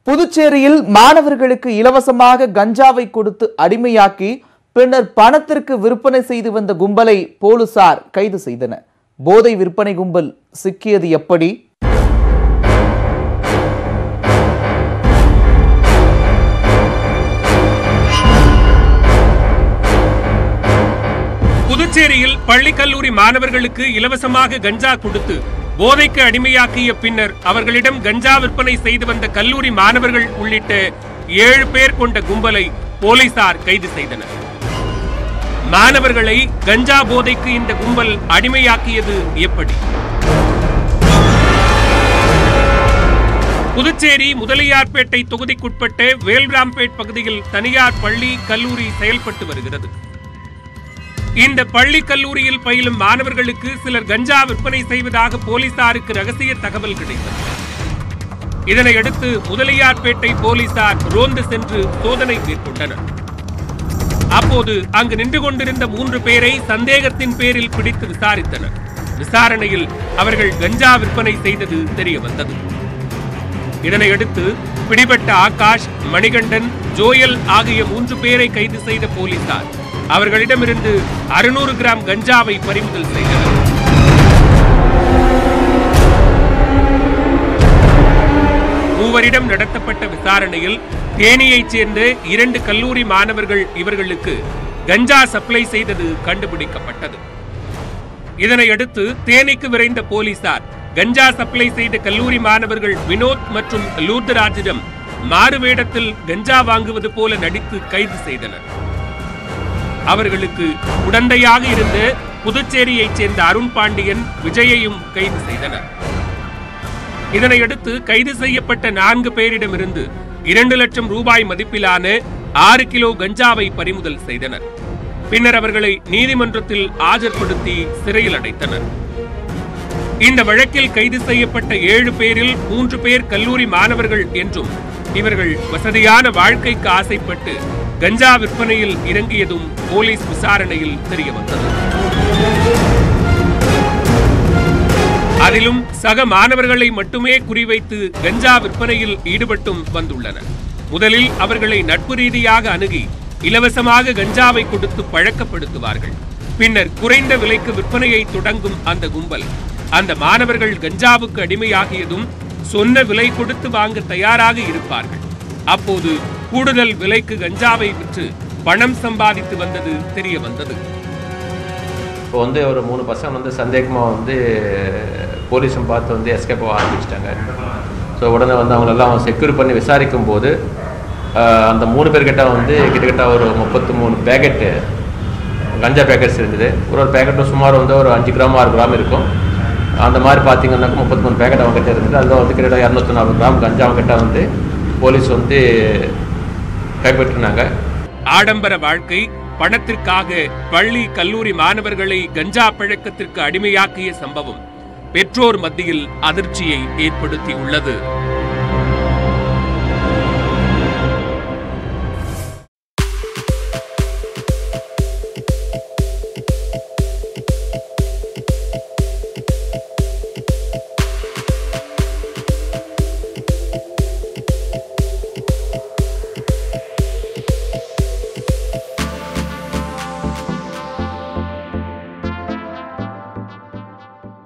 புதுச்சேரியில் மாணவர்களுக்கு இலவசமாக கஞ்சாவை கொடுத்து அடிமையாக்கி பின்னர் பணத்திற்கு விற்பனை செய்து வந்த கும்பலை போலீசார் கைது செய்தனர் போதை விற்பனை கும்பல் சிக்கியது எப்படி புதுச்சேரியில் பள்ளி கல்லூரி மாணவர்களுக்கு இலவசமாக கஞ்சா கொடுத்து போதைக்கு அடிமையாக்கிய பின்னர் அவர்களிடம் கஞ்சா விற்பனை செய்து வந்த கல்லூரி மாணவர்கள் உள்ளிட்ட ஏழு பேர் கொண்ட கும்பலை போலீசார் கைது செய்தனர் மாணவர்களை கஞ்சா போதைக்கு இந்த கும்பல் அடிமையாக்கியது எப்படி புதுச்சேரி முதலியார்பேட்டை தொகுதிக்குட்பட்ட வேல்ராம்பேட் பகுதியில் தனியார் பள்ளி கல்லூரி செயல்பட்டு வருகிறது இந்த பள்ளி கல்லூரியில் பயிலும் மாணவர்களுக்கு சிலர் கஞ்சா விற்பனை செய்வதாக போலீசாருக்கு ரகசிய தகவல் கிடைத்தது இதனையடுத்து முதலியார்பேட்டை போலீசார் ரோந்து சென்று சோதனை மேற்கொண்டனர் அப்போது அங்கு நின்று கொண்டிருந்த மூன்று பேரை சந்தேகத்தின் பேரில் பிடித்து விசாரித்தனர் விசாரணையில் அவர்கள் கஞ்சா விற்பனை செய்தது தெரிய வந்தது இதனையடுத்து பிடிபட்ட ஆகாஷ் மணிகண்டன் ஜோயல் ஆகிய மூன்று பேரை கைது செய்த போலீசார் அவர்களிடமிருந்து அறுநூறு கிராம் கஞ்சாவை பறிமுதல் செய்தனர் மூவரிடம் நடத்தப்பட்ட விசாரணையில் தேனியைச் சேர்ந்த இரண்டு கல்லூரி மாணவர்கள் இவர்களுக்கு கஞ்சா சப்ளை செய்தது கண்டுபிடிக்கப்பட்டது இதனையடுத்து தேனிக்கு விரைந்த போலீசார் கஞ்சா சப்ளை செய்த கல்லூரி மாணவர்கள் வினோத் மற்றும் லூர்தராஜிடம் மாறு வேடத்தில் கஞ்சா வாங்குவது போல நடித்து கைது செய்தனர் அவர்களுக்கு உடந்தையாக இருந்த புதுச்சேரியைச் சேர்ந்த அருண் பாண்டியன் விஜயையும் கைது செய்தனர் இதனையடுத்து கைது செய்யப்பட்ட நான்கு பேரிடமிருந்து இரண்டு லட்சம் ரூபாய் மதிப்பிலான ஆறு கிலோ கஞ்சாவை பறிமுதல் செய்தனர் பின்னர் அவர்களை நீதிமன்றத்தில் ஆஜர்படுத்தி சிறையில் அடைத்தனர் இந்த வழக்கில் கைது செய்யப்பட்ட ஏழு பேரில் மூன்று பேர் கல்லூரி மாணவர்கள் என்றும் இவர்கள் வசதியான வாழ்க்கைக்கு ஆசைப்பட்டு கஞ்சா விற்பனையில் இறங்கியதும் போலீஸ் விசாரணையில் தெரிய வந்தது அதிலும் சக மாணவர்களை மட்டுமே குறிவைத்து கஞ்சா விற்பனையில் ஈடுபட்டும் வந்துள்ளனர் முதலில் அவர்களை நட்பு ரீதியாக அணுகி இலவசமாக கஞ்சாவை கொடுத்து பழக்கப்படுத்துவார்கள் பின்னர் குறைந்த விலைக்கு விற்பனையை தொடங்கும் அந்த கும்பல் அந்த மாணவர்கள் கஞ்சாவுக்கு அடிமையாகியதும் சொன்ன விலை கொடுத்து வாங்க தயாராக இருப்பார்கள் அப்போது கூடுதல் விலைக்கு கஞ்சாவை விற்று பணம் சம்பாதித்து வந்தது தெரிய வந்தது இப்போ வந்து ஒரு மூணு பசங்க வந்து சந்தேகமாக வந்து போலீஸும் பார்த்து வந்து எஸ்கேப் ஆக ஆரம்பிச்சிட்டாங்க ஸோ உடனே வந்து அவங்களெல்லாம் செக்யூர் பண்ணி விசாரிக்கும் போது ஆஹ், அந்த மூணு பேர்கிட்ட வந்து கிட்டத்தட்ட ஒரு முப்பத்து மூணு பேக்கெட்டு கஞ்சா பேக்கெட்ஸ் இருந்தது ஒரு ஒரு பேக்கெட்டும் சுமார் வந்து ஒரு அஞ்சு கிராம் ஆறு கிராம் இருக்கும் அந்த மாதிரி பார்த்தீங்கன்னாக்கா முப்பத்தி மூணு பேக்கெட் அவங்க கிட்ட இருந்தது அதில் வந்து கிட்டத்தட்ட இரநூத்தி நாற்பது கிராம் கஞ்சா அவங்க கிட்ட வந்து போலீஸ் வந்து கைப்பற்றினாங்க ஆடம்பர வாழ்க்கை பணத்திற்காக பள்ளி கல்லூரி மாணவர்களை கஞ்சா பழக்கத்திற்கு அடிமையாக்கிய சம்பவம் பெற்றோர் மத்தியில் அதிர்ச்சியை ஏற்படுத்தியுள்ளது